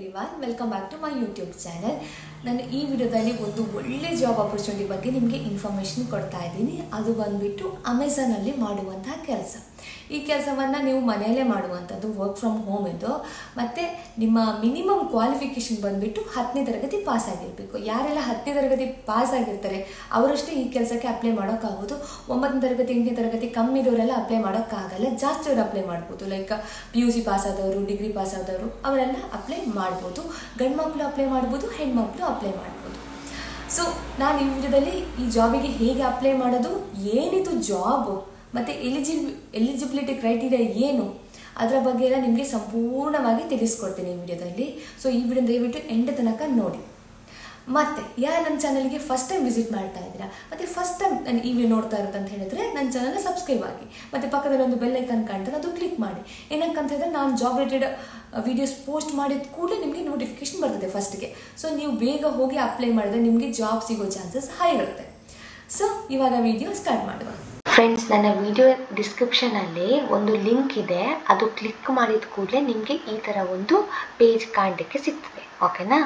everyone welcome back to my YouTube channel ನಾನು ಈ ವಿಡಿಯೋದಲ್ಲಿ ಒಂದು ಒಳ್ಳೆ ಜಾಬ್ ಆಪರ್ಚುನಿಟಿ ಬಗ್ಗೆ ನಿಮಗೆ ಇನ್ಫಾರ್ಮೇಷನ್ ಕೊಡ್ತಾ ಇದ್ದೀನಿ ಅದು ಬಂದ್ಬಿಟ್ಟು ಅಮೆಝಾನಲ್ಲಿ ಮಾಡುವಂತಹ ಕೆಲಸ ಈ ಕೆಲಸವನ್ನು ನೀವು ಮನೆಯಲ್ಲೇ ಮಾಡುವಂಥದ್ದು ವರ್ಕ್ ಫ್ರಮ್ ಹೋಮ್ ಇದು ಮತ್ತು ನಿಮ್ಮ ಮಿನಿಮಮ್ ಕ್ವಾಲಿಫಿಕೇಷನ್ ಬಂದ್ಬಿಟ್ಟು ಹತ್ತನೇ ತರಗತಿ ಪಾಸ್ ಆಗಿರಬೇಕು ಯಾರೆಲ್ಲ ಹತ್ತನೇ ತರಗತಿ ಪಾಸ್ ಆಗಿರ್ತಾರೆ ಅವರಷ್ಟೇ ಈ ಕೆಲಸಕ್ಕೆ ಅಪ್ಲೈ ಮಾಡೋಕ್ಕಾಗೋದು ಒಂಬತ್ತನೇ ತರಗತಿ ಎಂಟನೇ ತರಗತಿ ಕಮ್ಮಿ ಇರೋರೆಲ್ಲ ಅಪ್ಲೈ ಮಾಡೋಕ್ಕಾಗಲ್ಲ ಜಾಸ್ತಿ ಅವರು ಅಪ್ಲೈ ಮಾಡ್ಬೋದು like P U C pass ಆದವರು ಡಿಗ್ರಿ ಪಾಸ್ ಆದವರು ಅವರೆಲ್ಲ ಅಪ್ಲೈ ಮಾಡ್ಬೋದು ಗಂಡು ಮಕ್ಕಳು ಅಪ್ಲೈ ಮಾಡ್ಬೋದು ಹೆಣ್ಮಕ್ಳು ಅಪ್ಲೈ ಮಾಡ್ಬೋದು ಸೊ ನಾನು ಈ ವಿಡಿಯೋದಲ್ಲಿ ಈ ಜಾಬಿಗೆ ಹೇಗೆ ಅಪ್ಲೈ ಮಾಡೋದು ಏನಿದು ಜಾಬ್ ಮತ್ತು ಎಲಿಜಿಬ್ ಎಲಿಜಿಬಿಲಿಟಿ ಕ್ರೈಟೀರಿಯಾ ಏನು ಅದರ ಬಗ್ಗೆ ಎಲ್ಲ ನಿಮಗೆ ಸಂಪೂರ್ಣವಾಗಿ ತಿಳಿಸ್ಕೊಡ್ತೀನಿ ಈ ವಿಡಿಯೋದಲ್ಲಿ ಸೊ ಈ ವಿಡಿಯೋ ದಯವಿಟ್ಟು ಎಂಡ್ ತನಕ ನೋಡಿ ಮತ್ತೆ ಯಾರು ನನ್ನ ಚಾನಲ್ಗೆ ಫಸ್ಟ್ ಟೈಮ್ ವಿಸಿಟ್ ಮಾಡ್ತಾ ಇದ್ದೀರಾ ಮತ್ತು ಫಸ್ಟ್ ಟೈಮ್ ನಾನು ಈ ವಿಡಿಯೋ ನೋಡ್ತಾ ಇರೋದು ಅಂತ ಹೇಳಿದ್ರೆ ನನ್ನ ಚಾನಲ್ನ ಸಬ್ಸ್ಕ್ರೈಬ್ ಆಗಿ ಮತ್ತು ಪಕ್ಕದಲ್ಲಿ ಒಂದು ಬೆಲ್ ಐಕನ್ ಕಾಣ್ತಾರೆ ಅದು ಕ್ಲಿಕ್ ಮಾಡಿ ಏನಕ್ಕಂತ ಹೇಳಿದ್ರೆ ನಾನು ಜಾಬ್ ರಿಲೇಟೆಡ್ ವಿಡಿಯೋಸ್ ಪೋಸ್ಟ್ ಮಾಡಿದ ಕೂಡಲೇ ನಿಮಗೆ ನೋಟಿಫಿಕೇಶನ್ ಬರ್ತದೆ ಫಸ್ಟ್ಗೆ ಸೊ ನೀವು ಬೇಗ ಹೋಗಿ ಅಪ್ಲೈ ಮಾಡಿದ್ರೆ ನಿಮಗೆ ಜಾಬ್ ಸಿಗೋ ಚಾನ್ಸಸ್ ಹೈ ಇರುತ್ತೆ ಸೊ ಇವಾಗ ವಿಡಿಯೋ ಸ್ಟಾರ್ಟ್ ಮಾಡುವ ಫ್ರೆಂಡ್ಸ್ ನನ್ನ ವಿಡಿಯೋ ಡಿಸ್ಕ್ರಿಪ್ಷನಲ್ಲಿ ಒಂದು ಲಿಂಕ್ ಇದೆ ಅದು ಕ್ಲಿಕ್ ಮಾಡಿದ ಕೂಡಲೇ ನಿಮಗೆ ಈ ಥರ ಒಂದು ಪೇಜ್ ಕಾಣಲಿಕ್ಕೆ ಸಿಗ್ತದೆ ಓಕೆನಾ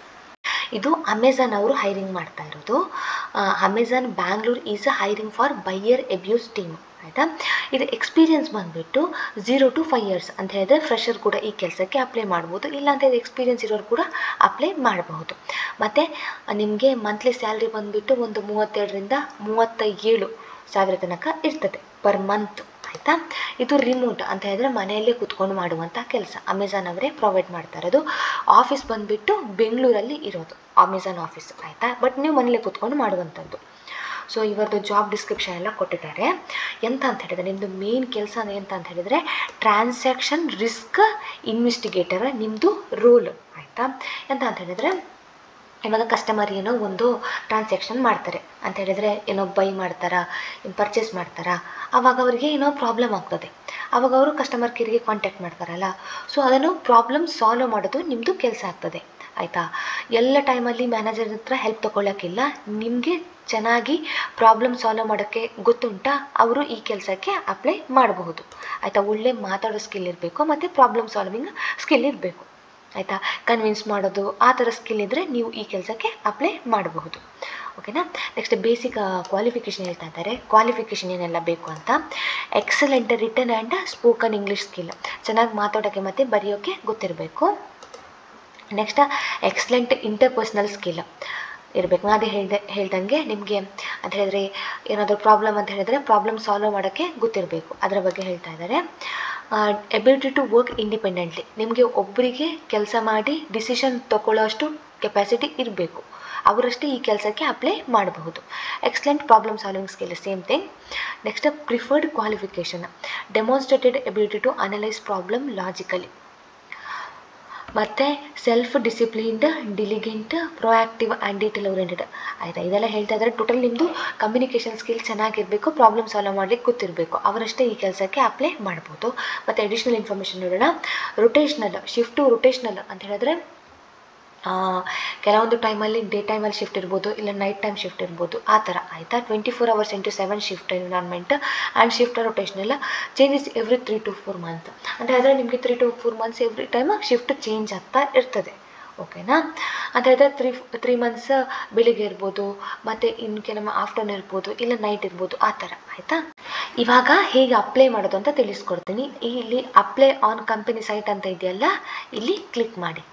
ಇದು ಅಮೆಝಾನ್ ಅವರು ಹೈರಿಂಗ್ ಮಾಡ್ತಾ ಇರೋದು Amazon Bangalore is hiring for buyer abuse team ಆಯಿತಾ ಇದು ಎಕ್ಸ್ಪೀರಿಯನ್ಸ್ ಬಂದುಬಿಟ್ಟು ಝೀರೋ ಟು ಫೈವ್ ಇಯರ್ಸ್ ಅಂತ ಹೇಳಿದ್ರೆ ಫ್ರೆಷರ್ ಕೂಡ ಈ ಕೆಲಸಕ್ಕೆ ಅಪ್ಲೈ ಮಾಡ್ಬೋದು ಇಲ್ಲ ಅಂತ ಹೇಳಿದ್ರೆ ಎಕ್ಸ್ಪೀರಿಯನ್ಸ್ ಇರೋರು ಕೂಡ ಅಪ್ಲೈ ಮಾಡಬಹುದು ಮತ್ತು ನಿಮಗೆ ಮಂತ್ಲಿ ಸ್ಯಾಲ್ರಿ ಬಂದುಬಿಟ್ಟು ಒಂದು ಮೂವತ್ತೆರಡರಿಂದ ಮೂವತ್ತ ಏಳು ಸಾವಿರ ತನಕ ಇರ್ತದೆ ಪರ್ ಮಂತ್ ಆಯಿತಾ ಇದು ರಿಮೋಟ್ ಅಂತ ಹೇಳಿದ್ರೆ ಮನೆಯಲ್ಲೇ ಕೂತ್ಕೊಂಡು ಮಾಡುವಂಥ ಕೆಲಸ ಅಮೆಝಾನ್ ಅವರೇ ಪ್ರೊವೈಡ್ ಮಾಡ್ತಾ ಇರೋದು ಆಫೀಸ್ ಬಂದುಬಿಟ್ಟು ಬೆಂಗಳೂರಲ್ಲಿ ಇರೋದು ಅಮೆಝಾನ್ ಆಫೀಸ್ ಆಯಿತಾ ಬಟ್ ನೀವು ಮನೇಲೆ ಕೂತ್ಕೊಂಡು ಮಾಡುವಂಥದ್ದು ಸೊ ಇವರದ್ದು ಜಾಬ್ ಡಿಸ್ಕ್ರಿಪ್ಷನ್ ಎಲ್ಲ ಕೊಟ್ಟಿದ್ದಾರೆ ಎಂತ ಅಂತ ಹೇಳಿದ್ರೆ ನಿಮ್ಮದು ಮೇನ್ ಕೆಲಸ ಎಂತ ಅಂತ ಹೇಳಿದರೆ ಟ್ರಾನ್ಸಾಕ್ಷನ್ ರಿಸ್ಕ್ ಇನ್ವೆಸ್ಟಿಗೇಟರ್ ನಿಮ್ಮದು ರೋಲ್ ಆಯಿತಾ ಎಂತ ಅಂತ ಹೇಳಿದರೆ ಇವಾಗ ಕಸ್ಟಮರ್ ಏನೋ ಒಂದು ಟ್ರಾನ್ಸಾಕ್ಷನ್ ಮಾಡ್ತಾರೆ ಅಂತ ಹೇಳಿದರೆ ಏನೋ ಬೈ ಮಾಡ್ತಾರಾ ಪರ್ಚೇಸ್ ಮಾಡ್ತಾರಾ ಆವಾಗ ಅವರಿಗೆ ಏನೋ ಪ್ರಾಬ್ಲಮ್ ಆಗ್ತದೆ ಆವಾಗ ಅವರು ಕಸ್ಟಮರ್ ಕೇರಿಗೆ ಕಾಂಟ್ಯಾಕ್ಟ್ ಮಾಡ್ತಾರಲ್ಲ ಸೊ ಅದನ್ನು ಪ್ರಾಬ್ಲಮ್ ಸಾಲ್ವ್ ಮಾಡೋದು ನಿಮ್ಮದು ಕೆಲಸ ಆಗ್ತದೆ ಆಯಿತಾ ಎಲ್ಲ ಟೈಮಲ್ಲಿ ಮ್ಯಾನೇಜರ್ ಹತ್ರ ಹೆಲ್ಪ್ ತೊಗೊಳ್ಳೋಕ್ಕಿಲ್ಲ ನಿಮಗೆ ಚೆನ್ನಾಗಿ ಪ್ರಾಬ್ಲಮ್ ಸಾಲ್ವ್ ಮಾಡೋಕ್ಕೆ ಗೊತ್ತುಂಟಾ ಅವರು ಈ ಕೆಲಸಕ್ಕೆ ಅಪ್ಲೈ ಮಾಡಬಹುದು ಆಯಿತಾ ಒಳ್ಳೆ ಮಾತಾಡೋ ಸ್ಕಿಲ್ ಇರಬೇಕು ಮತ್ತು ಪ್ರಾಬ್ಲಮ್ ಸಾಲ್ವಿಂಗ್ ಸ್ಕಿಲ್ ಇರಬೇಕು ಆಯಿತಾ ಕನ್ವಿನ್ಸ್ ಮಾಡೋದು ಆ ಥರ ಸ್ಕಿಲ್ ಇದ್ದರೆ ನೀವು ಈ ಕೆಲಸಕ್ಕೆ ಅಪ್ಲೈ ಮಾಡಬಹುದು ಓಕೆನಾ ನೆಕ್ಸ್ಟ್ ಬೇಸಿಕ್ ಕ್ವಾಲಿಫಿಕೇಷನ್ ಹೇಳ್ತಾ ಇದ್ದಾರೆ ಕ್ವಾಲಿಫಿಕೇಷನ್ ಏನೆಲ್ಲ ಬೇಕು ಅಂತ excellent written and spoken English skill ಚೆನ್ನಾಗಿ ಮಾತಾಡೋಕ್ಕೆ ಮತ್ತು ಬರೆಯೋಕ್ಕೆ ಗೊತ್ತಿರಬೇಕು ನೆಕ್ಸ್ಟ್ ಎಕ್ಸಲೆಂಟ್ ಇಂಟರ್ಪರ್ಸ್ನಲ್ ಸ್ಕಿಲ್ ಇರಬೇಕು ನಾನು ಅದೇ ಹೇಳ್ದೆ ಹೇಳ್ದಂಗೆ ನಿಮಗೆ ಅಂತ ಹೇಳಿದ್ರೆ ಏನಾದರೂ ಪ್ರಾಬ್ಲಮ್ ಅಂತ ಹೇಳಿದ್ರೆ ಪ್ರಾಬ್ಲಮ್ ಸಾಲ್ವ್ ಮಾಡೋಕ್ಕೆ ಗೊತ್ತಿರಬೇಕು ಅದರ ಬಗ್ಗೆ ಹೇಳ್ತಾ ಇದ್ದಾರೆ ಎಬಿಲಿಟಿ ಟು ವರ್ಕ್ ಇಂಡಿಪೆಂಡೆಂಟ್ಲಿ ನಿಮಗೆ ಒಬ್ಬರಿಗೆ ಕೆಲಸ ಮಾಡಿ ಡಿಸಿಷನ್ ತಗೊಳ್ಳೋಷ್ಟು ಕೆಪಾಸಿಟಿ ಇರಬೇಕು ಅವರಷ್ಟೇ ಈ ಕೆಲಸಕ್ಕೆ ಅಪ್ಲೈ ಮಾಡಬಹುದು excellent problem solving skill same thing next preferred qualification demonstrated ability to analyse problem logically ಮತ್ತು self disciplined diligent proactive and detail oriented ಆಯಿತಾ ಇದೆಲ್ಲ ಹೇಳ್ತಾ ಇದ್ದಾರೆ ಟೋಟಲ್ ನಿಮ್ಮದು ಕಮ್ಯುನಿಕೇಷನ್ ಸ್ಕಿಲ್ ಚೆನ್ನಾಗಿರಬೇಕು ಪ್ರಾಬ್ಲಮ್ ಸಾಲ್ವ್ ಮಾಡಲಿಕ್ಕೆ ಗೊತ್ತಿರಬೇಕು ಅವರಷ್ಟೇ ಈ ಕೆಲಸಕ್ಕೆ ಅಪ್ಲೈ ಮಾಡ್ಬೋದು ಮತ್ತು ಅಡಿಷ್ನಲ್ ಇನ್ಫಾರ್ಮೇಷನ್ ನೋಡೋಣ ರೊಟೇಷ್ನಲ್ ಶಿಫ್ಟು ರೊಟೇಷ್ನಲ್ ಅಂತ ಹೇಳಿದ್ರೆ ಕೆಲವೊಂದು ಟೈಮಲ್ಲಿ ಡೇ ಟೈಮಲ್ಲಿ ಶಿಫ್ಟ್ ಇರ್ಬೋದು ಇಲ್ಲ ನೈಟ್ ಟೈಮ್ ಶಿಫ್ಟ್ ಇರ್ಬೋದು ಆ ಥರ ಆಯಿತಾ twenty four hours into seven shift environment and shift ರೊಟೇಷನೆಲ್ಲ changes every three to four month ಅಂತ ಹೇಳಿದ್ರೆ ನಿಮಗೆ three to four months every time shift change ಆಗ್ತಾ ಇರ್ತದೆ ಓಕೆನಾ ಅಂತ ಹೇಳಿದ್ರೆ ತ್ರೀ ತ್ರೀ ಮಂತ್ಸ್ ಬೆಳಿಗ್ಗೆ ಇರ್ಬೋದು ಮತ್ತು ಇನ್ನು ಕೆಲವೊಮ್ಮೆ ಆಫ್ಟರ್ನೂನ್ ಇರ್ಬೋದು ಇಲ್ಲ ನೈಟ್ ಇರ್ಬೋದು ಆ ಥರ ಆಯಿತಾ ಇವಾಗ ಹೇಗೆ ಅಪ್ಲೈ ಮಾಡೋದು ಅಂತ ತಿಳಿಸ್ಕೊಡ್ತೀನಿ ಇಲ್ಲಿ ಅಪ್ಲೈ ಆನ್ ಕಂಪನಿ ಸೈಟ್ ಅಂತ ಇದೆಯಲ್ಲ ಇಲ್ಲಿ ಕ್ಲಿಕ್ ಮಾಡಿ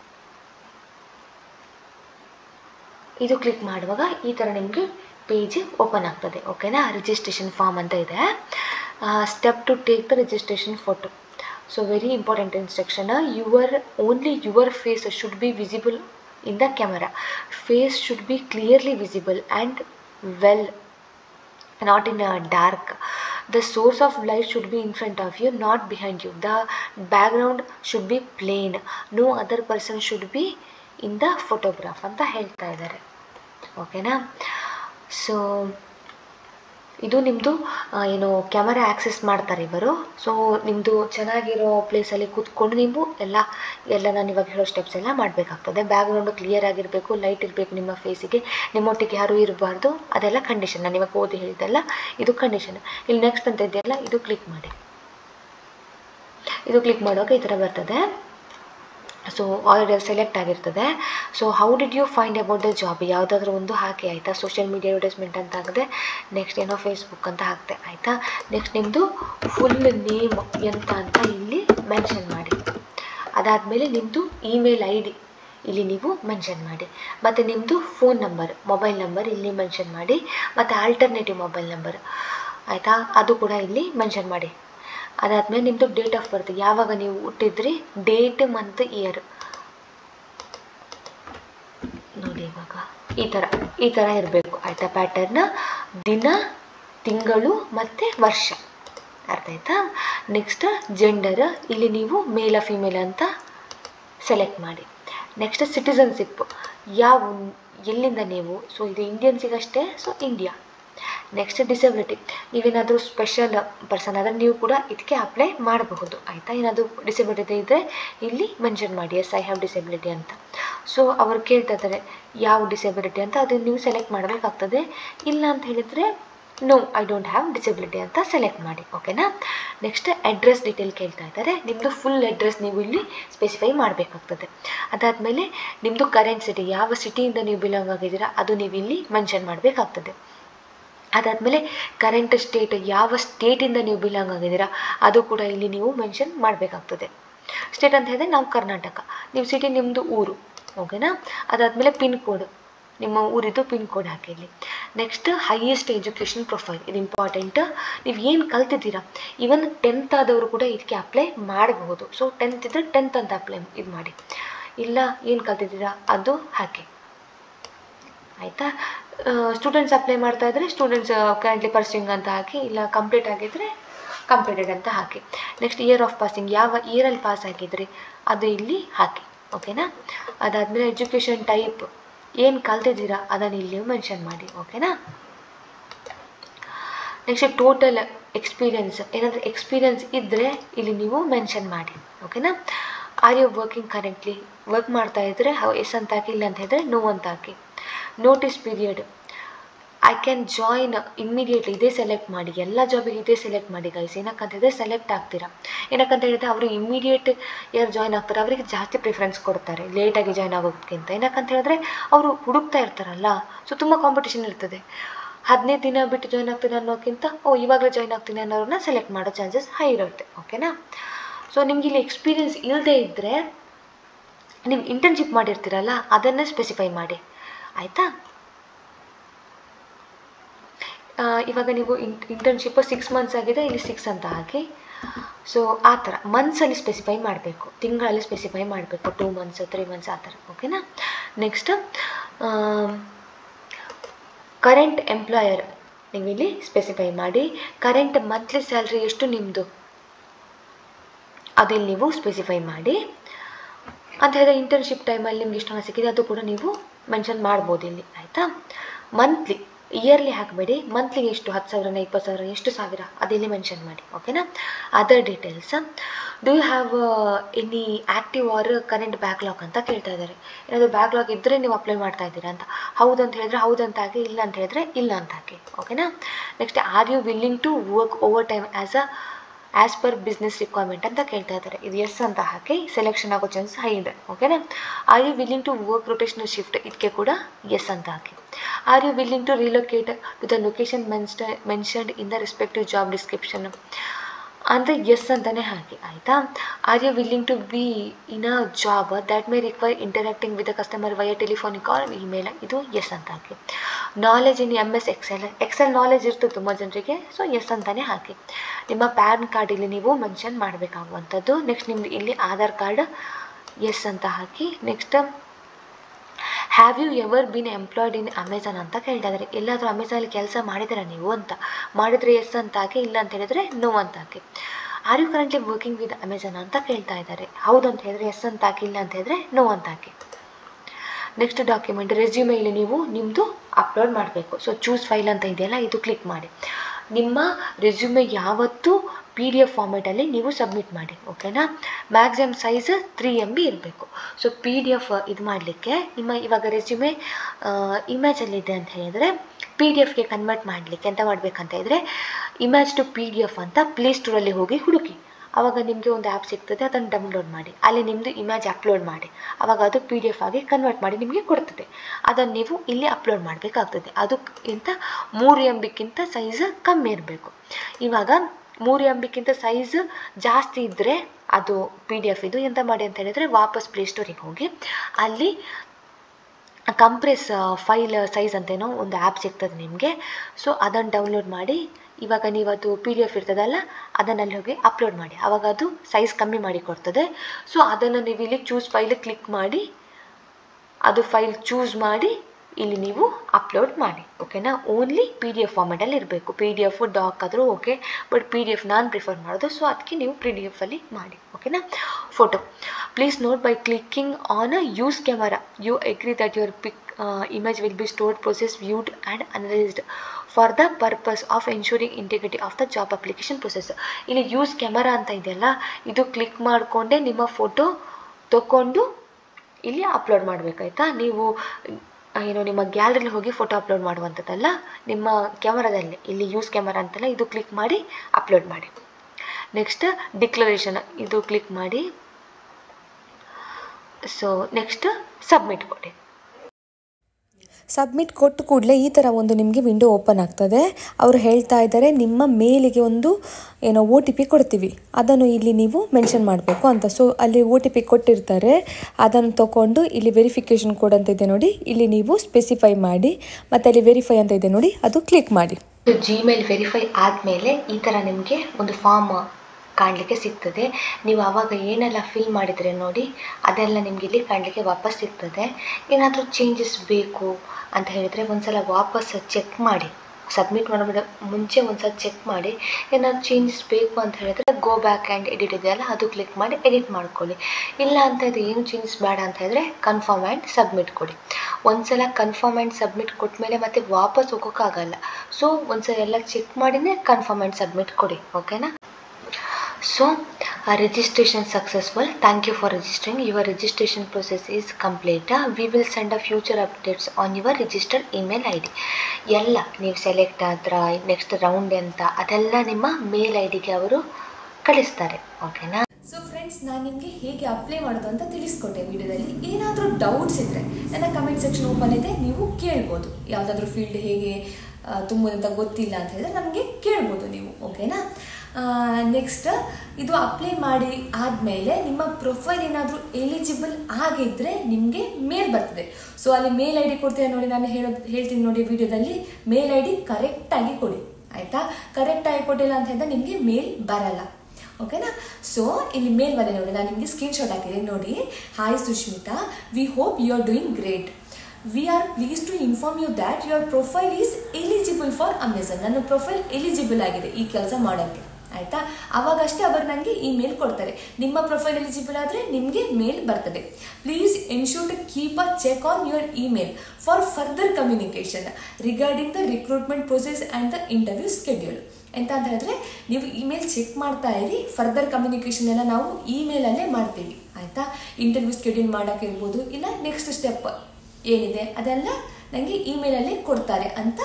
ಇದು ಕ್ಲಿಕ್ ಮಾಡುವಾಗ ಈ ಥರ ನಿಮಗೆ ಪೇಜ್ ಓಪನ್ ಆಗ್ತದೆ ಓಕೆನಾ ರಿಜಿಸ್ಟ್ರೇಷನ್ ಫಾರ್ಮ್ ಅಂತ ಇದೆ step to take the registration photo so very important instruction your only your face should be visible in the camera face should be clearly visible and well not in a dark the source of light should be in front of you not behind you the background should be plain no other person should be in the photograph ಅಂತ ಹೇಳ್ತಾ ಇದ್ದಾರೆ ಓಕೆನಾ so ಇದು ನಿಮ್ಮದು ಏನು camera access ಮಾಡ್ತಾರೆ ಇವರು so ನಿಮ್ಮದು ಚೆನ್ನಾಗಿರೋ ಪ್ಲೇಸಲ್ಲಿ ಕೂತ್ಕೊಂಡು ನೀವು ಎಲ್ಲ ಎಲ್ಲ ನಾನು ಇವಾಗ ಹೇಳೋ ಸ್ಟೆಪ್ಸ್ ಎಲ್ಲ ಮಾಡಬೇಕಾಗ್ತದೆ ಬ್ಯಾಕ್ಗ್ರೌಂಡು ಕ್ಲಿಯರ್ ಆಗಿರಬೇಕು ಲೈಟ್ ಇರಬೇಕು ನಿಮ್ಮ ಫೇಸಿಗೆ ನಿಮ್ಮೊಟ್ಟಿಗೆ ಯಾರೂ ಇರಬಾರ್ದು ಅದೆಲ್ಲ ಕಂಡೀಷನ್ ನಾನು ಇವಾಗ ಓದಿ ಹೇಳಿದ್ದೆಲ್ಲ ಇದು ಕಂಡೀಷನ್ ಇಲ್ಲಿ ನೆಕ್ಸ್ಟ್ ಅಂತ ಇದೆಯಲ್ಲ ಇದು ಕ್ಲಿಕ್ ಮಾಡಿ ಇದು ಕ್ಲಿಕ್ ಮಾಡುವಾಗ ಈ ಥರ ಬರ್ತದೆ ಸೊ ಆಲ್ರೆಡಿ ಸೆಲೆಕ್ಟ್ ಆಗಿರ್ತದೆ so how did you find about the job ಯಾವುದಾದ್ರೂ ಒಂದು ಹಾಕಿ ಆಯಿತಾ ಸೋಷಿಯಲ್ ಮೀಡಿಯಾ ಅಡ್ವರ್ಟೈಸ್ಮೆಂಟ್ ಅಂತ ಹಾಕಿದೆ ನೆಕ್ಸ್ಟ್ ಏನೋ ಫೇಸ್ಬುಕ್ ಅಂತ ಹಾಕ್ತೆ ಆಯಿತಾ ನೆಕ್ಸ್ಟ್ ನಿಮ್ಮದು ಫುಲ್ ನೇಮ್ ಎಂತ ಅಂತ ಇಲ್ಲಿ ಮೆನ್ಷನ್ ಮಾಡಿ ಅದಾದಮೇಲೆ ನಿಮ್ಮದು ಇಮೇಲ್ ಐ ಡಿ ಇಲ್ಲಿ ನೀವು ಮೆನ್ಷನ್ ಮಾಡಿ ಮತ್ತು ನಿಮ್ಮದು ಫೋನ್ ನಂಬರ್ ಮೊಬೈಲ್ ನಂಬರ್ ಇಲ್ಲಿ ಮೆನ್ಷನ್ ಮಾಡಿ ಮತ್ತು ಆಲ್ಟರ್ನೇಟಿವ್ ಮೊಬೈಲ್ ನಂಬರ್ ಆಯಿತಾ ಅದು ಕೂಡ ಇಲ್ಲಿ ಮೆನ್ಷನ್ ಮಾಡಿ ಅದಾದಮೇಲೆ ನಿಮ್ಮದು ಡೇಟ್ ಆಫ್ ಬರ್ತ್ ಯಾವಾಗ ನೀವು ಹುಟ್ಟಿದ್ರಿ ಡೇಟ್ ಮಂತ್ ಇಯರ್ ನೋಡಿ ಇವಾಗ ಈ ಥರ ಈ ಥರ ಇರಬೇಕು ಆಯಿತಾ ಪ್ಯಾಟರ್ನ ದಿನ ತಿಂಗಳು ಮತ್ತು ವರ್ಷ ಅರ್ಥ ಆಯ್ತಾ ನೆಕ್ಸ್ಟ್ ಜೆಂಡರ್ ಇಲ್ಲಿ ನೀವು ಮೇಲ ಫಿಮೇಲ್ ಅಂತ ಸೆಲೆಕ್ಟ್ ಮಾಡಿ ನೆಕ್ಸ್ಟ್ ಸಿಟಿಸನ್ಶಿಪ್ ಯಾವ ಎಲ್ಲಿಂದ ನೀವು ಸೊ ಇದು ಇಂಡಿಯನ್ಸಿಗಷ್ಟೇ ಸೊ ಇಂಡಿಯಾ ನೆಕ್ಸ್ಟ್ ಡಿಸಬಿಲಿಟಿ ನೀವೇನಾದರೂ ಸ್ಪೆಷಲ್ ಪರ್ಸನ್ ಆದರೆ ನೀವು ಕೂಡ ಇದಕ್ಕೆ ಅಪ್ಲೈ ಮಾಡಬಹುದು ಆಯಿತಾ ಏನಾದರೂ ಡಿಸಬಿಲಿಟಿ ಇದ್ದರೆ ಇಲ್ಲಿ ಮೆನ್ಷನ್ ಮಾಡಿ ಎಸ್ ಐ ಹ್ಯಾವ್ ಡಿಸಬಿಲಿಟಿ ಅಂತ ಸೊ ಅವರು ಕೇಳ್ತಾ ಇದ್ದಾರೆ ಯಾವ ಡಿಸಬಿಲಿಟಿ ಅಂತ ಅದನ್ನು ನೀವು ಸೆಲೆಕ್ಟ್ ಮಾಡಬೇಕಾಗ್ತದೆ ಇಲ್ಲ ಅಂತ ಹೇಳಿದರೆ no I don't have disability ಅಂತ ಸೆಲೆಕ್ಟ್ ಮಾಡಿ ಓಕೆನಾ ನೆಕ್ಸ್ಟ್ ಅಡ್ರೆಸ್ ಡೀಟೇಲ್ ಕೇಳ್ತಾ ಇದ್ದಾರೆ ನಿಮ್ಮದು ಫುಲ್ ಅಡ್ರೆಸ್ ನೀವು ಇಲ್ಲಿ ಸ್ಪೆಸಿಫೈ ಮಾಡಬೇಕಾಗ್ತದೆ ಅದಾದಮೇಲೆ ನಿಮ್ಮದು ಕರೆಂಟ್ ಸಿಟಿ ಯಾವ ಸಿಟಿಯಿಂದ ನೀವು ಬಿಲಾಂಗ್ ಆಗಿದ್ದೀರಾ ಅದು ನೀವು ಇಲ್ಲಿ ಮೆನ್ಷನ್ ಮಾಡಬೇಕಾಗ್ತದೆ ಅದಾದಮೇಲೆ ಕರೆಂಟ್ ಸ್ಟೇಟ್ ಯಾವ ಸ್ಟೇಟಿಂದ ನೀವು ಬಿಲಾಂಗ್ ಆಗಿದ್ದೀರಾ ಅದು ಕೂಡ ಇಲ್ಲಿ ನೀವು ಮೆನ್ಷನ್ ಮಾಡಬೇಕಾಗ್ತದೆ ಸ್ಟೇಟ್ ಅಂತ ಹೇಳಿದ್ರೆ ನಾವು ಕರ್ನಾಟಕ ನೀವು ಸಿಟಿ ನಿಮ್ಮದು ಊರು ಓಕೆನಾ ಅದಾದಮೇಲೆ ಪಿನ್ ಕೋಡ್ ನಿಮ್ಮ ಊರಿದ್ದು ಪಿನ್ ಕೋಡ್ ಹಾಕಿ ಇಲ್ಲಿ ನೆಕ್ಸ್ಟ್ ಹೈಯೆಸ್ಟ್ ಎಜುಕೇಷನ್ ಪ್ರೊಫೈಲ್ ಇದು ಇಂಪಾರ್ಟೆಂಟ್ ನೀವು ಏನು ಕಲ್ತಿದ್ದೀರಾ ಇವನ್ ಟೆಂತ್ ಆದವರು ಕೂಡ ಇದಕ್ಕೆ ಅಪ್ಲೈ ಮಾಡಬಹುದು ಸೊ ಟೆಂತ್ ಇದ್ದರೆ ಟೆಂತ್ ಅಂತ ಅಪ್ಲೈ ಇದು ಮಾಡಿ ಇಲ್ಲ ಏನು ಕಲ್ತಿದ್ದೀರಾ ಅದು ಹಾಕಿ ಆಯಿತಾ ಸ್ಟೂಡೆಂಟ್ಸ್ ಅಪ್ಲೈ ಮಾಡ್ತಾ ಇದ್ದರೆ ಸ್ಟೂಡೆಂಟ್ಸ್ ಕರೆಂಟ್ಲಿ ಪರ್ಸಿಂಗ್ ಅಂತ ಹಾಕಿ ಇಲ್ಲ ಕಂಪ್ಲೀಟ್ ಆಗಿದ್ದರೆ ಕಂಪ್ಲೀಟೆಡ್ ಅಂತ ಹಾಕಿ ನೆಕ್ಸ್ಟ್ ಇಯರ್ ಆಫ್ ಪಾಸಿಂಗ್ ಯಾವ ಇಯರಲ್ಲಿ ಪಾಸ್ ಆಗಿದ್ರಿ ಅದು ಇಲ್ಲಿ ಹಾಕಿ ಓಕೆನಾ ಅದಾದಮೇಲೆ ಎಜುಕೇಷನ್ ಟೈಪ್ ಏನು ಕಲ್ತಿದ್ದೀರಾ ಅದನ್ನು ಇಲ್ಲಿ ಮೆನ್ಷನ್ ಮಾಡಿ ಓಕೆನಾ ನೆಕ್ಸ್ಟ್ ಟೋಟಲ್ ಎಕ್ಸ್ಪೀರಿಯನ್ಸ್ ಏನಾದರೂ ಎಕ್ಸ್ಪೀರಿಯನ್ಸ್ ಇದ್ದರೆ ಇಲ್ಲಿ ನೀವು ಮೆನ್ಷನ್ ಮಾಡಿ ಓಕೆನಾ are you working currently work ಮಾಡ್ತಾ ಇದ್ದರೆ ಎಸ್ ಅಂತ ಹಾಕಿ ಇಲ್ಲ ಅಂತ ಹೇಳಿದ್ರೆ ನೋ ಅಂತ ಹಾಕಿ notice period I can join immediately ಇದೇ ಸೆಲೆಕ್ಟ್ ಮಾಡಿ ಎಲ್ಲ ಜಾಬಿಗೆ ಇದೇ ಸೆಲೆಕ್ಟ್ ಮಾಡಿ ಗೈಸ್ ಏನಕ್ಕಂತ ಹೇಳಿದ್ರೆ ಸೆಲೆಕ್ಟ್ ಆಗ್ತೀರಾ ಏನಕ್ಕಂತ ಹೇಳಿದ್ರೆ ಅವರು ಇಮ್ಮಿಡಿಯೇಟ್ ಯಾರು ಜಾಯ್ನ್ ಆಗ್ತಾರೆ ಅವರಿಗೆ ಜಾಸ್ತಿ ಪ್ರಿಫರೆನ್ಸ್ ಕೊಡ್ತಾರೆ ಲೇಟಾಗಿ ಜಾಯ್ನ್ ಆಗೋದಕ್ಕಿಂತ ಏನಕ್ಕಂತ ಹೇಳಿದ್ರೆ ಅವರು ಹುಡುಕ್ತಾ ಇರ್ತಾರಲ್ಲ ಸೊ ತುಂಬ ಕಾಂಪಿಟೇಷನ್ ಇರ್ತದೆ ಹದಿನೈದು ದಿನ ಬಿಟ್ಟು ಜಾಯ್ನ್ ಆಗ್ತೀನಿ ಅನ್ನೋಕ್ಕಿಂತ ಓ ಇವಾಗಲೇ ಜಾಯ್ನ್ ಆಗ್ತೀನಿ ಅನ್ನೋರನ್ನ ಸೆಲೆಕ್ಟ್ ಮಾಡೋ ಚಾನ್ಸಸ್ ಹೈ ಇರುತ್ತೆ ಓಕೆನಾ ಸೊ ನಿಮ್ಗೆ ಇಲ್ಲಿ ಎಕ್ಸ್ಪೀರಿಯನ್ಸ್ ಇಲ್ಲದೆ ಇದ್ದರೆ ನೀವು ಇಂಟರ್ನ್ಶಿಪ್ ಮಾಡಿರ್ತೀರಲ್ಲ ಅದನ್ನೇ ಸ್ಪೆಸಿಫೈ ಮಾಡಿ ಆಯಿತಾ ಇವಾಗ ನೀವು ಇಂಟರ್ನ್ಶಿಪ್ ಸಿಕ್ಸ್ ಮಂತ್ಸ್ ಆಗಿದೆ ಇಲ್ಲಿ ಸಿಕ್ಸ್ ಅಂತ ಹಾಕಿ ಸೊ ಆ ಥರ ಮಂತ್ಸಲ್ಲಿ ಸ್ಪೆಸಿಫೈ ಮಾಡಬೇಕು ತಿಂಗಳಲ್ಲಿ ಸ್ಪೆಸಿಫೈ ಮಾಡಬೇಕು ಟೂ ಮಂತ್ಸ್ ತ್ರೀ ಮಂತ್ಸ್ ಆ ಥರ ಓಕೆನಾ ನೆಕ್ಸ್ಟ್ ಕರೆಂಟ್ ಎಂಪ್ಲಾಯರ್ ನೀವು ಇಲ್ಲಿ ಸ್ಪೆಸಿಫೈ ಮಾಡಿ ಕರೆಂಟ್ ಮಂತ್ಲಿ ಸ್ಯಾಲ್ರಿ ಎಷ್ಟು ನಿಮ್ಮದು ಅದಿಲ್ಲಿ ನೀವು ಸ್ಪೆಸಿಫೈ ಮಾಡಿ ಅಂತ ಹೇಳಿದ್ರೆ ಇಂಟರ್ನ್ಶಿಪ್ ಟೈಮಲ್ಲಿ ನಿಮ್ಗೆ ಎಷ್ಟು ಹಣ ಸಿಕ್ಕಿದೆ ಅದು ಕೂಡ ನೀವು ಮೆನ್ಷನ್ ಮಾಡ್ಬೋದು ಇಲ್ಲಿ ಆಯಿತಾ ಮಂತ್ಲಿ ಇಯರ್ಲಿ ಹಾಕಬೇಡಿ ಮಂತ್ಲಿಗೆ ಎಷ್ಟು ಹತ್ತು ಸಾವಿರನ ಇಪ್ಪತ್ತು ಸಾವಿರ ಎಷ್ಟು ಸಾವಿರ ಅದಿಲ್ಲಿ ಮೆನ್ಷನ್ ಮಾಡಿ ಓಕೆನಾ other details do you have any active or current backlog ಅಂತ ಕೇಳ್ತಾ ಇದ್ದಾರೆ ಏನಾದರೂ ಬ್ಯಾಕ್ಲಾಗ್ ಇದ್ದರೆ ನೀವು ಅಪ್ಲೈ ಮಾಡ್ತಾ ಇದ್ದೀರಾ ಅಂತ ಹೌದು ಅಂತ ಹೇಳಿದ್ರೆ ಹೌದು ಅಂತ ಹಾಕಿ ಇಲ್ಲ ಅಂತ ಹೇಳಿದ್ರೆ ಇಲ್ಲ ಅಂತ ಹಾಕಿ ಓಕೆನಾ next are you willing to work over time as a as per business requirement ಅಂತ ಕೇಳ್ತಾ ಇದ್ದಾರೆ ಇದು ಎಸ್ ಅಂತ ಹಾಕಿ ಸೆಲೆಕ್ಷನ್ ಆಗೋ ಚಾನ್ಸ್ ಹೈ ಇದೆ ಓಕೆನಾ are you willing to work rotational shift ಇದಕ್ಕೆ ಕೂಡ ಎಸ್ ಅಂತ ಹಾಕಿ are you willing to relocate to the location ಮೆನ್ಸ್ಟ mentioned in the respective job description ಅಂದರೆ ಎಸ್ ಅಂತಲೇ ಹಾಕಿ ಆಯಿತಾ are you willing to be in a job that may require interacting with the customer via telephonic or email ಇದು yes ಅಂತ ಹಾಕಿ knowledge in M S Excel Excel knowledge ಇರ್ತದೆ ತುಂಬ ಜನರಿಗೆ ಸೊ ಎಸ್ ಅಂತಲೇ ಹಾಕಿ ನಿಮ್ಮ ಪ್ಯಾನ್ ಕಾರ್ಡ್ ಇಲ್ಲಿ ನೀವು ಮೆನ್ಷನ್ ಮಾಡಬೇಕಾಗುವಂಥದ್ದು ನೆಕ್ಸ್ಟ್ ನಿಮ್ದು ಇಲ್ಲಿ ಆಧಾರ್ ಕಾರ್ಡ್ ಎಸ್ ಅಂತ ಹಾಕಿ next have you ever been employed in Amazon ಅಂತ ಕೇಳ್ತಾ ಇದ್ದಾರೆ ಎಲ್ಲಾದರೂ ಅಮೆಝಾನಲ್ಲಿ ಕೆಲಸ ಮಾಡಿದ್ದೀರಾ ನೀವು ಅಂತ ಮಾಡಿದರೆ ಎಸ್ ಅಂತ ಹಾಕಿ ಇಲ್ಲ ಅಂತ ಹೇಳಿದ್ರೆ ನೋ ಅಂತ ಹಾಕಿ are you currently working with Amazon ಅಂತ ಕೇಳ್ತಾ ಇದ್ದಾರೆ ಹೌದು ಅಂತ ಹೇಳಿದ್ರೆ ಎಸ್ ಅಂತ ಹಾಕಿ ಇಲ್ಲ ಅಂತ ಹೇಳಿದ್ರೆ ನೋ ಅಂತ ಹಾಕಿ ನೆಕ್ಸ್ಟ್ ಡಾಕ್ಯುಮೆಂಟ್ ರೆಸ್ಯೂಮೆ ಇಲ್ಲಿ ನೀವು ನಿಮ್ಮದು ಅಪ್ಲೋಡ್ ಮಾಡಬೇಕು ಸೊ ಚೂಸ್ ಫೈಲ್ ಅಂತ ಇದೆಯಲ್ಲ ಇದು ಕ್ಲಿಕ್ ಮಾಡಿ ನಿಮ್ಮ ರೆಸ್ಯೂಮೆ ಯಾವತ್ತೂ ಪಿ ಡಿ ಎಫ್ ಫಾರ್ಮೆಟಲ್ಲಿ ನೀವು ಸಬ್ಮಿಟ್ ಮಾಡಿ ಓಕೆನಾ maximum size three M B ಇರಬೇಕು ಸೊ ಪಿ ಡಿ ಎಫ್ ಇದು ಮಾಡಲಿಕ್ಕೆ ನಿಮ್ಮ ಇವಾಗ ರೆಸ್ಯೂಮೆ ಇಮೇಜಲ್ಲಿದೆ ಅಂತ ಹೇಳಿದರೆ ಪಿ ಡಿ ಎಫ್ಗೆ ಕನ್ವರ್ಟ್ ಮಾಡಲಿಕ್ಕೆ ಎಂತ ಮಾಡಬೇಕಂತ ಇದ್ದರೆ image to P D F ಅಂತ ಪ್ಲೇ ಸ್ಟೋರಲ್ಲಿ ಹೋಗಿ ಹುಡುಕಿ ಆವಾಗ ನಿಮಗೆ ಒಂದು ಆ್ಯಪ್ ಸಿಗ್ತದೆ ಅದನ್ನು ಡೌನ್ಲೋಡ್ ಮಾಡಿ ಅಲ್ಲಿ ನಿಮ್ಮದು ಇಮೇಜ್ ಅಪ್ಲೋಡ್ ಮಾಡಿ ಆವಾಗ ಅದು ಪಿ ಡಿ ಎಫ್ ಆಗಿ ಕನ್ವರ್ಟ್ ಮಾಡಿ ನಿಮಗೆ ಕೊಡ್ತದೆ ಅದನ್ನು ನೀವು ಇಲ್ಲಿ ಅಪ್ಲೋಡ್ ಮಾಡಬೇಕಾಗ್ತದೆ ಅದಕ್ಕಿಂತ ಮೂರು ಎಮ್ ಬಿಕ್ಕಿಂತ ಸೈಜ್ ಕಮ್ಮಿ ಇರಬೇಕು ಇವಾಗ ಮೂರು ಎಮ್ ಬಿಕ್ಕಿಂತ ಸೈಜ್ ಜಾಸ್ತಿ ಇದ್ದರೆ ಅದು ಪಿ ಡಿ ಎಫ್ ಇದು ಎಂತ ಮಾಡಿ ಅಂತ ಹೇಳಿದರೆ ವಾಪಸ್ ಪ್ಲೇಸ್ಟೋರಿಗೆ ಹೋಗಿ ಅಲ್ಲಿ ಕಂಪ್ರೆಸ್ ಫೈಲ್ ಸೈಜ್ ಅಂತೇನೋ ಒಂದು ಆ್ಯಪ್ ಸಿಗ್ತದೆ ನಿಮಗೆ ಸೊ ಅದನ್ನು ಡೌನ್ಲೋಡ್ ಮಾಡಿ ಇವಾಗ ನೀವು ಅದು ಪಿ ಡಿ ಎಫ್ ಇರ್ತದಲ್ಲ ಅದನ್ನಲ್ಲಿ ಹೋಗಿ ಅಪ್ಲೋಡ್ ಮಾಡಿ ಆವಾಗ ಅದು ಸೈಜ್ ಕಮ್ಮಿ ಮಾಡಿ ಕೊಡ್ತದೆ ಸೊ ಅದನ್ನು ನೀವು ಇಲ್ಲಿ ಚೂಸ್ ಫೈಲ್ ಕ್ಲಿಕ್ ಮಾಡಿ ಅದು ಫೈಲ್ ಚೂಸ್ ಮಾಡಿ ಇಲ್ಲಿ ನೀವು ಅಪ್ಲೋಡ್ ಮಾಡಿ ಓಕೆನಾ ಓನ್ಲಿ ಪಿ ಡಿ ಎಫ್ ಫಾರ್ಮೆಟಲ್ಲಿ ಇರಬೇಕು ಪಿ ಡಿ ಎಫ್ ಡಾಕ್ ಆದರೂ okay but P D F ನಾನು ಪ್ರಿಫರ್ ಮಾಡೋದು ಸೊ ಅದಕ್ಕೆ ನೀವು ಪಿ ಡಿ ಎಫಲ್ಲಿ ಮಾಡಿ ಓಕೆನಾ photo please note by clicking on a use camera you agree that your pic image will be stored process viewed and analysed for the purpose of ensuring integrity of the job application process ಇಲ್ಲಿ use camera ಅಂತ ಇದೆಯಲ್ಲ ಇದು click ಮಾಡಿಕೊಂಡೇ ನಿಮ್ಮ photo ತಗೊಂಡು ಇಲ್ಲಿ upload ಮಾಡಬೇಕಾಯ್ತಾ ನೀವು ಏನು ನಿಮ್ಮ ಗ್ಯಾಲರಿಲಿ ಹೋಗಿ ಫೋಟೋ ಅಪ್ಲೋಡ್ ಮಾಡುವಂಥದ್ದಲ್ಲ ನಿಮ್ಮ ಕ್ಯಾಮರಾದಲ್ಲೇ ಇಲ್ಲಿ ಯೂಸ್ ಕ್ಯಾಮರಾ ಅಂತಲ್ಲ ಇದು ಕ್ಲಿಕ್ ಮಾಡಿ ಅಪ್ಲೋಡ್ ಮಾಡಿ ನೆಕ್ಸ್ಟ್ ಡಿಕ್ಲರೇಷನ್ ಇದು ಕ್ಲಿಕ್ ಮಾಡಿ ಸೊ ನೆಕ್ಸ್ಟ್ ಸಬ್ಮಿಟ್ ಕೊಡಿ ಸಬ್ಮಿಟ್ ಕೊಟ್ಟ ಕೂಡಲೇ ಈ ಥರ ಒಂದು ನಿಮಗೆ ವಿಂಡೋ ಓಪನ್ ಆಗ್ತದೆ ಅವರು ಹೇಳ್ತಾ ಇದ್ದಾರೆ ನಿಮ್ಮ ಮೇಲಿಗೆ ಒಂದು ಏನೋ ಒ ಟಿ ಪಿ ಕೊಡ್ತೀವಿ ಅದನ್ನು ಇಲ್ಲಿ ನೀವು ಮೆನ್ಷನ್ ಮಾಡಬೇಕು ಅಂತ ಸೊ ಅಲ್ಲಿ ಒ ಟಿ ಪಿ ಕೊಟ್ಟಿರ್ತಾರೆ ಅದನ್ನು ತಗೊಂಡು ಇಲ್ಲಿ ವೆರಿಫಿಕೇಷನ್ ಕೋಡ್ ಅಂತ ಇದೆ ನೋಡಿ ಇಲ್ಲಿ ನೀವು ಸ್ಪೆಸಿಫೈ ಮಾಡಿ ಮತ್ತು ಅಲ್ಲಿ ವೆರಿಫೈ ಅಂತ ಇದೆ ನೋಡಿ ಅದು ಕ್ಲಿಕ್ ಮಾಡಿ ಜಿಮೇಲ್ ವೆರಿಫೈ ಆದಮೇಲೆ ಈ ಥರ ನಿಮಗೆ ಒಂದು ಫಾರ್ಮ್ ಕಾಣಲಿಕ್ಕೆ ಸಿಗ್ತದೆ ನೀವು ಆವಾಗ ಏನೆಲ್ಲ ಫಿಲ್ ಮಾಡಿದರೆ ನೋಡಿ ಅದೆಲ್ಲ ನಿಮಗೆ ಇಲ್ಲಿ ಕಾಣಲಿಕ್ಕೆ ವಾಪಸ್ ಸಿಗ್ತದೆ ಏನಾದರೂ ಚೇಂಜಸ್ ಬೇಕು ಅಂತ ಹೇಳಿದರೆ ಒಂದ್ಸಲ ವಾಪಸ್ ಚೆಕ್ ಮಾಡಿ ಸಬ್ಮಿಟ್ ಮಾಡಬೇಡ ಮುಂಚೆ ಒಂದ್ಸಲ ಚೆಕ್ ಮಾಡಿ ಏನಾದ್ರು ಚೇಂಜಸ್ ಬೇಕು ಅಂತ ಹೇಳಿದ್ರೆ ಗೋ ಬ್ಯಾಕ್ ಆ್ಯಂಡ್ ಎಡಿಟ್ ಇದೆಯಲ್ಲ ಅದು ಕ್ಲಿಕ್ ಮಾಡಿ ಎಡಿಟ್ ಮಾಡ್ಕೊಳ್ಳಿ ಇಲ್ಲ ಅಂತ ಇದು ಏನು ಚೇಂಜಸ್ ಬೇಡ ಅಂತ ಹೇಳಿದ್ರೆ ಕನ್ಫರ್ಮ್ ಆ್ಯಂಡ್ ಸಬ್ಮಿಟ್ ಕೊಡಿ ಒಂದ್ಸಲ ಕನ್ಫರ್ಮ್ ಆ್ಯಂಡ್ ಸಬ್ಮಿಟ್ ಕೊಟ್ಮೇಲೆ ಮತ್ತೆ ವಾಪಸ್ ಹೋಗೋಕ್ಕಾಗಲ್ಲ ಸೊ ಒಂದ್ಸಲ ಎಲ್ಲ ಚೆಕ್ ಮಾಡಿನೇ ಕನ್ಫರ್ಮ್ ಆ್ಯಂಡ್ ಸಬ್ಮಿಟ್ ಕೊಡಿ ಓಕೆನಾ so registration successful thank you for registering your registration process is complete Uh, we will send a future updates on your registered email id ಎಲ್ಲ ನೀವು ಸೆಲೆಕ್ಟ್ ಆದ್ರ ನೆಕ್ಸ್ಟ್ ರೌಂಡ್ ಅಂತ ಅದೆಲ್ಲ ನಿಮ್ಮ ಮೇಲ್ I ಡಿಗೆ ಅವರು ಕಳಿಸ್ತಾರೆ ಓಕೆನಾ ಸೊ ಫ್ರೆಂಡ್ಸ್ ನಾನು ನಿಮಗೆ ಹೇಗೆ ಅಪ್ಲೈ ಮಾಡೋದು ಅಂತ ತಿಳಿಸ್ಕೊಟ್ಟೆ ವಿಡಿಯೋದಲ್ಲಿ ಏನಾದರೂ ಡೌಟ್ಸ್ ಇದ್ದರೆ ನನ್ನ ಕಮೆಂಟ್ ಸೆಕ್ಷನ್ ಓಪನ್ ಇದೆ ನೀವು ಕೇಳ್ಬೋದು ಯಾವುದಾದ್ರೂ ಫೀಲ್ಡ್ ಹೇಗೆ ಆ, ತುಂಬುದಂತ ಗೊತ್ತಿಲ್ಲ ಅಂತ ಹೇಳಿದ್ರೆ ನಮಗೆ ಕೇಳ್ಬೋದು ನೀವು ಓಕೆನಾ ನೆಕ್ಸ್ಟ್ ಇದು ಅಪ್ಲೈ ಮಾಡಿ ಆದಮೇಲೆ ನಿಮ್ಮ ಪ್ರೊಫೈಲ್ ಏನಾದರೂ ಎಲಿಜಿಬಲ್ ಆಗಿದ್ದರೆ ನಿಮಗೆ ಮೇಲ್ ಬರ್ತದೆ ಸೊ ಅಲ್ಲಿ ಮೇಲ್ ಐ ಡಿ ಕೊಡ್ತೇನೆ ನೋಡಿ ನಾನು ಹೇಳೋದು ಹೇಳ್ತೀನಿ ನೋಡಿ ವಿಡಿಯೋದಲ್ಲಿ ಮೇಲ್ ಐ ಡಿ ಕರೆಕ್ಟಾಗಿ ಕೊಡಿ ಆಯಿತಾ ಕರೆಕ್ಟಾಗಿ ಕೊಟ್ಟಿಲ್ಲ ಅಂತ ಹೇಳಿದ್ರೆ ನಿಮಗೆ ಮೇಲ್ ಬರಲ್ಲ ಓಕೆನಾ ಸೊ ಇಲ್ಲಿ ಮೇಲ್ ಬಂದೆ ನೋಡಿ ನಾನು ನಿಮಗೆ ಸ್ಕ್ರೀನ್ಶಾಟ್ ಹಾಕಿದ್ದೀನಿ ನೋಡಿ hi Sushmita we hope you are doing great we are please to inform you that your profile is eligible for Amazon ನನ್ನ ಪ್ರೊಫೈಲ್ ಎಲಿಜಿಬಲ್ ಆಗಿದೆ ಈ ಕೆಲಸ ಮಾಡೋಕ್ಕೆ ಆಯಿತಾ ಅವಾಗಷ್ಟೇ ಅವರು ನನಗೆ ಈ ಮೇಲ್ ಕೊಡ್ತಾರೆ ನಿಮ್ಮ ಪ್ರೊಫೈಲ್ ಎಲಿಜಿಬಲ್ ಆದರೆ ನಿಮಗೆ ಮೇಲ್ ಬರ್ತದೆ please ensure to keep a check on your email for further communication regarding the recruitment process and the interview schedule ಎಂತ ಅಂತ ಹೇಳಿದ್ರೆ ನೀವು ಇಮೇಲ್ ಚೆಕ್ ಮಾಡ್ತಾ ಇರಿ ಫರ್ದರ್ ಕಮ್ಯುನಿಕೇಷನ್ ಎಲ್ಲ ನಾವು ಇಮೇಲಲ್ಲೇ ಮಾಡ್ತೀವಿ ಆಯಿತಾ ಇಂಟರ್ವ್ಯೂ ಸ್ಕೆಡ್ಯೂಲ್ ಮಾಡೋಕ್ಕಿರ್ಬೋದು ಇಲ್ಲ ನೆಕ್ಸ್ಟ್ ಸ್ಟೆಪ್ ಏನಿದೆ ಅದೆಲ್ಲ ನನಗೆ ಇಮೇಲಲ್ಲೇ ಕೊಡ್ತಾರೆ ಅಂತ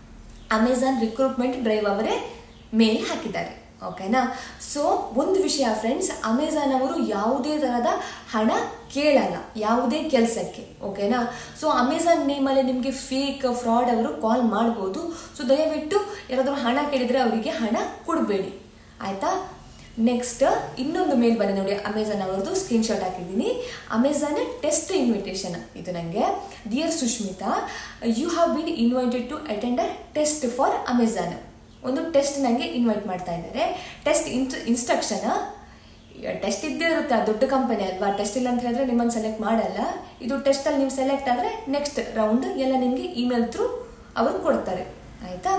ಅಮೆಝಾನ್ ರಿಕ್ರೂಟ್ಮೆಂಟ್ ಡ್ರೈವ್ ಅವರೇ ಮೇಲ್ ಹಾಕಿದ್ದಾರೆ ಓಕೆನಾ ಸೊ ಒಂದು ವಿಷಯ ಫ್ರೆಂಡ್ಸ್ ಅಮೆಝಾನ್ ಅವರು ಯಾವುದೇ ಥರದ ಹಣ ಕೇಳಲ್ಲ ಯಾವುದೇ ಕೆಲಸಕ್ಕೆ ಓಕೆನಾ ಸೊ ಅಮೆಝಾನ್ ನೇಮಲ್ಲಿ ನಿಮಗೆ ಫೇಕ್ ಫ್ರಾಡ್ ಅವರು ಕಾಲ್ ಮಾಡ್ಬೋದು ಸೊ ದಯವಿಟ್ಟು ಯಾರಾದರೂ ಹಣ ಕೇಳಿದರೆ ಅವರಿಗೆ ಹಣ ಕೊಡಬೇಡಿ ಆಯಿತಾ ನೆಕ್ಸ್ಟ್ ಇನ್ನೊಂದು ಮೇಲ್ ಬಂದೆ ನೋಡಿ ಅಮೆಝಾನ್ ಅವರದ್ದು ಸ್ಕ್ರೀನ್ಶಾಟ್ ಹಾಕಿದ್ದೀನಿ ಅಮೆಝಾನ್ ಟೆಸ್ಟ್ ಇನ್ವಿಟೇಷನ್ ಇದು ನನಗೆ dear Sushmita you have been invited to attend a test for Amazon ಒಂದು ಟೆಸ್ಟ್ ನನಗೆ ಇನ್ವೈಟ್ ಮಾಡ್ತಾ ಇದ್ದಾರೆ ಟೆಸ್ಟ್ ಇನ್ಸ್ ಇನ್ಸ್ಟ್ರಕ್ಷನ್ ಟೆಸ್ಟ್ ಇದ್ದೇ ಇರುತ್ತೆ ಆ ದೊಡ್ಡ ಕಂಪನಿ ಅಲ್ವಾ ಟೆಸ್ಟ್ ಇಲ್ಲ ಅಂತ ಹೇಳಿದ್ರೆ ನಿಮ್ಮನ್ನು ಸೆಲೆಕ್ಟ್ ಮಾಡಲ್ಲ ಇದು ಟೆಸ್ಟಲ್ಲಿ ನೀವು ಸೆಲೆಕ್ಟ್ ಆದರೆ ನೆಕ್ಸ್ಟ್ ರೌಂಡ್ ಎಲ್ಲ ನಿಮಗೆ ಇಮೇಲ್ ಥ್ರೂ ಅವರು ಕೊಡ್ತಾರೆ ಆಯಿತಾ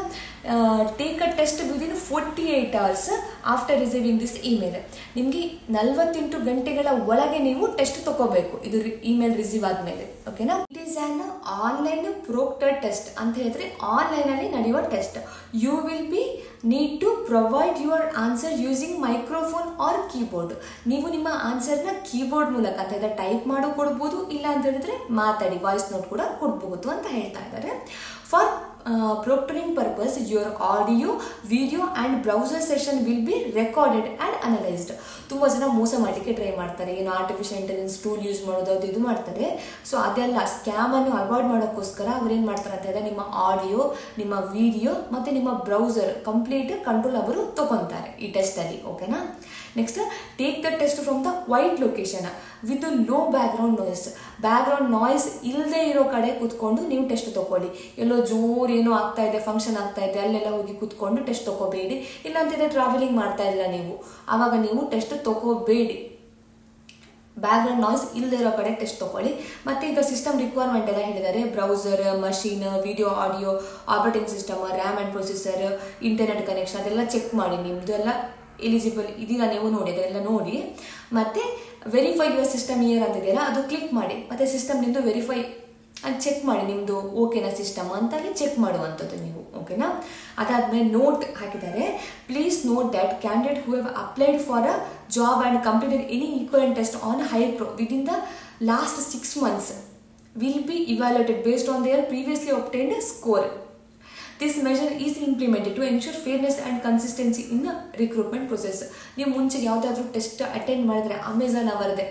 take a test within forty eight hours after receiving this email ನಿಮಗೆ ನಲವತ್ತೆಂಟು ಗಂಟೆಗಳ ಒಳಗೆ ನೀವು ಟೆಸ್ಟ್ ತಗೋಬೇಕು ಇದು ಇಮೇಲ್ ರಿಸೀವ್ ಆದಮೇಲೆ ಓಕೆನಾ it is an online proctor test ಅಂತ ಹೇಳಿದ್ರೆ ಆನ್ಲೈನಲ್ಲಿ ನಡೆಯುವ test you will be need to provide your answer using microphone or keyboard ನೀವು ನಿಮ್ಮ ಆನ್ಸರ್ನ ಕೀಬೋರ್ಡ್ ಮೂಲಕ ಅಂತ ಹೇಳಿದ್ರೆ ಟೈಪ್ ಮಾಡೋ ಕೊಡ್ಬೋದು ಇಲ್ಲ ಅಂತ ಹೇಳಿದ್ರೆ ಮಾತಾಡಿ ವಾಯ್ಸ್ ನೋಟ್ ಕೂಡ ಕೊಡ್ಬೋದು ಅಂತ ಹೇಳ್ತಾ ಇದ್ದಾರೆ for proctoring purpose your audio video and browser session will be recorded and analysed ತುಂಬ ಜನ ಮೋಸ ಮಾಡಲಿಕ್ಕೆ ಟ್ರೈ ಮಾಡ್ತಾರೆ ಏನು ಆರ್ಟಿಫಿಷಿಯಲ್ ಇಂಟೆಲಿಜೆನ್ಸ್ ಟೂಲ್ ಯೂಸ್ ಮಾಡೋದು ಅದು ಇದು ಮಾಡ್ತಾರೆ ಸೊ ಅದೆಲ್ಲ ಸ್ಕ್ಯಾಮನ್ನು ಅವಾಯ್ಡ್ ಮಾಡೋಕ್ಕೋಸ್ಕರ ಅವ್ರೇನು ಮಾಡ್ತಾರೆ ಅಂತ ಹೇಳಿದ್ರೆ ನಿಮ್ಮ ಆಡಿಯೋ ನಿಮ್ಮ ವಿಡಿಯೋ ಮತ್ತು ನಿಮ್ಮ ಬ್ರೌಸರ್ ಕಂಪ್ಲೀಟ್ ಕಂಟ್ರೋಲ್ ಅವರು ತಗೊತಾರೆ ಈ ಟೆಸ್ಟಲ್ಲಿ ಓಕೆನಾ next take the test from the quiet location with low background noise background noise ಇಲ್ಲದೆ ಇರೋ ಕಡೆ ಕೂತ್ಕೊಂಡು ನೀವು ಟೆಸ್ಟ್ ತಗೊಳ್ಳಿ ಎಲ್ಲೋ ಜೋರು ಏನೋ ಆಗ್ತಾ ಇದೆ ಫಂಕ್ಷನ್ ಆಗ್ತಾ ಇದೆ ಅಲ್ಲೆಲ್ಲ ಹೋಗಿ ಕೂತ್ಕೊಂಡು ಟೆಸ್ಟ್ ತಗೋಬೇಡಿ ಇಲ್ಲಾಂತಿದ್ರೆ ಟ್ರಾವೆಲಿಂಗ್ ಮಾಡ್ತಾ ಇದ್ದೀರಾ ನೀವು ಆವಾಗ ನೀವು ಟೆಸ್ಟ್ ತಗೋಬೇಡಿ ಬ್ಯಾಕ್ಗ್ರೌಂಡ್ ನಾಯ್ಸ್ ಇಲ್ಲದೆ ಇರೋ ಕಡೆ ಟೆಸ್ಟ್ ತಗೊಳ್ಳಿ ಮತ್ತೆ ಈಗ ಸಿಸ್ಟಮ್ ರಿಕ್ವೈರ್ಮೆಂಟ್ ಎಲ್ಲ ಹೇಳಿದ್ದಾರೆ browser machine video audio operating system RAM and processor internet connection ಅದೆಲ್ಲ ಚೆಕ್ ಮಾಡಿ ನಿಮ್ಮದು ಎಲ್ಲ ಎಲಿಜಿಬಲ್ ಇದೀಗ ನೀವು ನೋಡಿ ಅದೆಲ್ಲ ನೋಡಿ ಮತ್ತೆ ವೆರಿಫೈ ಯುವರ್ ಸಿಸ್ಟಮ್ ಇಯರ್ ಅಂತಿದೆಯಲ್ಲ ಅದು ಕ್ಲಿಕ್ ಮಾಡಿ ಮತ್ತೆ ಸಿಸ್ಟಮ್ ನಿಮ್ಮದು ವೆರಿಫೈ ಅದು ಚೆಕ್ ಮಾಡಿ ನಿಮ್ಮದು ಓಕೆನಾ ಸಿಸ್ಟಮ್ ಅಂತ ಅಲ್ಲಿ ಚೆಕ್ ಮಾಡುವಂಥದ್ದು ನೀವು ಓಕೆನಾ ಅದಾದ್ಮೇಲೆ ನೋಟ್ ಹಾಕಿದ್ದಾರೆ please note that candidate who have applied for a job and completed any equivalent test on HirePro within the last six months will be evaluated based on their previously obtained score this measure is implemented to ensure fairness and consistency in recruitment process ನೀವು ಮುಂಚೆ ಯಾವುದಾದ್ರೂ test attend ಮಾಡಿದ್ರೆ Amazon ಅವರದೇ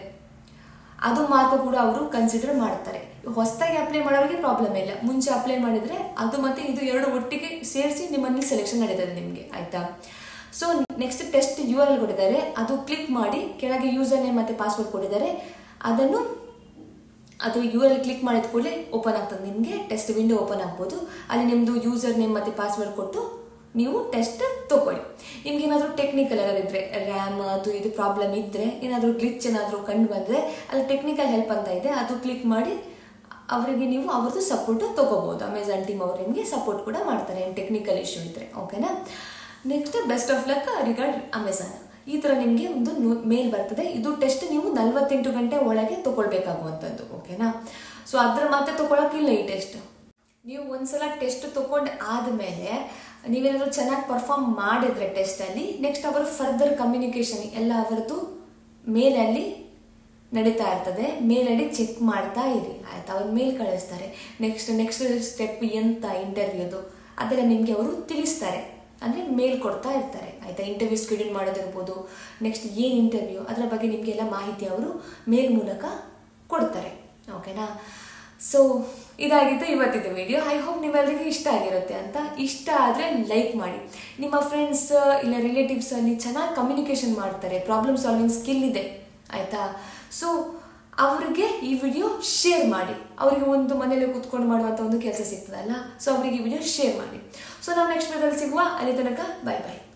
ಅದು mark ಕೂಡ ಅವರು consider ಮಾಡ್ತಾರೆ ಹೊಸದಾಗಿ ಅಪ್ಲೈ ಮಾಡೋರಿಗೆ ಪ್ರಾಬ್ಲಮ್ ಇಲ್ಲ ಮುಂಚೆ ಅಪ್ಲೈ ಮಾಡಿದ್ರೆ ಅದು ಮತ್ತೆ ಇದು ಎರಡು ಒಟ್ಟಿಗೆ ಸೇರಿಸಿ ನಿಮ್ಮಲ್ಲಿ ಸೆಲೆಕ್ಷನ್ ನಡೀತದೆ ನಿಮಗೆ ಆಯ್ತಾ so next test U R L ಕೊಟ್ಟಿದ್ದಾರೆ ಅದು ಕ್ಲಿಕ್ ಮಾಡಿ ಕೆಳಗೆ ಯೂಸರ್ ನೇಮ್ ಮತ್ತೆ ಪಾಸ್ವರ್ಡ್ ಕೊಟ್ಟಿದ್ದಾರೆ ಅದನ್ನು ಅದು ಯು ಎಲ್ ಕ್ಲಿಕ್ ಮಾಡಿದ ಕೂಡಲೇ ಓಪನ್ ಆಗ್ತದೆ ನಿಮಗೆ ಟೆಸ್ಟ್ ವಿಂಡೋ ಓಪನ್ ಆಗ್ಬೋದು ಅಲ್ಲಿ ನಿಮ್ಮದು ಯೂಸರ್ ನೇಮ್ ಮತ್ತು ಪಾಸ್ವರ್ಡ್ ಕೊಟ್ಟು ನೀವು ಟೆಸ್ಟ್ ತಗೊಳ್ಳಿ ನಿಮ್ಗೆ ಏನಾದರೂ ಟೆಕ್ನಿಕಲ್ ಎರರ್ ಇದ್ದರೆ ರ್ಯಾಮ್ ಅದು ಇದು ಪ್ರಾಬ್ಲಮ್ ಇದ್ದರೆ ಏನಾದರೂ ಗ್ಲಿಚ್ ಏನಾದರೂ ಕಂಡು ಬಂದರೆ ಅಲ್ಲಿ ಟೆಕ್ನಿಕಲ್ ಹೆಲ್ಪ್ ಅಂತ ಇದೆ ಅದು ಕ್ಲಿಕ್ ಮಾಡಿ ಅವರಿಗೆ ನೀವು ಅವ್ರದ್ದು ಸಪೋರ್ಟ್ ತೊಗೋಬೋದು ಅಮೆಝಾನ್ ಟೀಮ್ ಅವರು ನಿಮಗೆ ಸಪೋರ್ಟ್ ಕೂಡ ಮಾಡ್ತಾರೆ ಏನು ಟೆಕ್ನಿಕಲ್ ಇಶ್ಯೂ ಇದ್ದರೆ ಓಕೆನಾ next best of luck regard Amazon ಈ ಥರ ನಿಮಗೆ ಒಂದು ಮೇಲ್ ಬರ್ತದೆ ಇದು ಟೆಸ್ಟ್ ನೀವು ನಲವತ್ತೆಂಟು ಗಂಟೆ ಒಳಗೆ ತಗೊಳ್ಬೇಕಾಗುವಂಥದ್ದು ಓಕೆನಾ ಸೊ ಅದ್ರ ಮತ್ತೆ ತಗೊಳಕ್ಕಿಲ್ಲ ಈ ಟೆಸ್ಟ್ ನೀವು ಒಂದ್ಸಲ ಟೆಸ್ಟ್ ತಗೊಂಡು ಆದಮೇಲೆ ನೀವೇನಾದರೂ ಚೆನ್ನಾಗಿ ಪರ್ಫಾರ್ಮ್ ಮಾಡಿದ್ರೆ ಟೆಸ್ಟಲ್ಲಿ ನೆಕ್ಸ್ಟ್ ಅವರು ಫರ್ದರ್ ಕಮ್ಯುನಿಕೇಷನ್ ಎಲ್ಲ ಅವರದ್ದು ಮೇಲಲ್ಲಿ ನಡೀತಾ ಇರ್ತದೆ ಮೇಲಲ್ಲಿ ಚೆಕ್ ಮಾಡ್ತಾ ಇರಿ ಆಯ್ತಾ ಅವ್ರು ಮೇಲ್ ಕಳಿಸ್ತಾರೆ ನೆಕ್ಸ್ಟ್ ನೆಕ್ಸ್ಟ್ ಸ್ಟೆಪ್ ಎಂತ ಇಂಟರ್ವ್ಯೂದು ಅದೆಲ್ಲ ನಿಮಗೆ ಅವರು ತಿಳಿಸ್ತಾರೆ ಅಂದರೆ ಮೇಲ್ ಕೊಡ್ತಾ ಇರ್ತಾರೆ ಆಯಿತಾ ಇಂಟರ್ವ್ಯೂ ಸ್ಕೆಡ್ಯೂಲ್ ಮಾಡೋದಿರ್ಬೋದು ನೆಕ್ಸ್ಟ್ ಏನು ಇಂಟರ್ವ್ಯೂ ಅದರ ಬಗ್ಗೆ ನಿಮಗೆಲ್ಲ ಮಾಹಿತಿ ಅವರು ಮೇಲ್ ಮೂಲಕ ಕೊಡ್ತಾರೆ ಓಕೆನಾ ಸೊ ಇದಾಗಿತ್ತು ಇವತ್ತಿದ್ದು ವಿಡಿಯೋ ಐ ಹೋಪ್ ನಿಮ್ಮೆಲ್ಲರಿಗೂ ಇಷ್ಟ ಆಗಿರುತ್ತೆ ಅಂತ ಇಷ್ಟ ಆದರೆ ಲೈಕ್ ಮಾಡಿ ನಿಮ್ಮ ಫ್ರೆಂಡ್ಸ್ ಇಲ್ಲ ರಿಲೇಟಿವ್ಸಲ್ಲಿ ಚೆನ್ನಾಗಿ ಕಮ್ಯುನಿಕೇಷನ್ ಮಾಡ್ತಾರೆ ಪ್ರಾಬ್ಲಮ್ ಸಾಲ್ವಿಂಗ್ ಸ್ಕಿಲ್ ಇದೆ ಆಯಿತಾ ಸೊ ಅವ್ರಿಗೆ ಈ ವಿಡಿಯೋ ಶೇರ್ ಮಾಡಿ ಅವರಿಗೆ ಒಂದು ಮನೇಲಿ ಕೂತ್ಕೊಂಡು ಮಾಡುವಂಥ ಒಂದು ಕೆಲಸ ಸಿಗ್ತದಲ್ಲ ಸೊ ಅವರಿಗೆ ಈ ವಿಡಿಯೋ ಶೇರ್ ಮಾಡಿ ಸೊ ನಾವು ನೆಕ್ಸ್ಟ್ ವಿಡಿಯೋದಲ್ಲಿ ಸಿಗುವ ಅಲ್ಲಿ ತನಕ ಬಾಯ್ ಬಾಯ್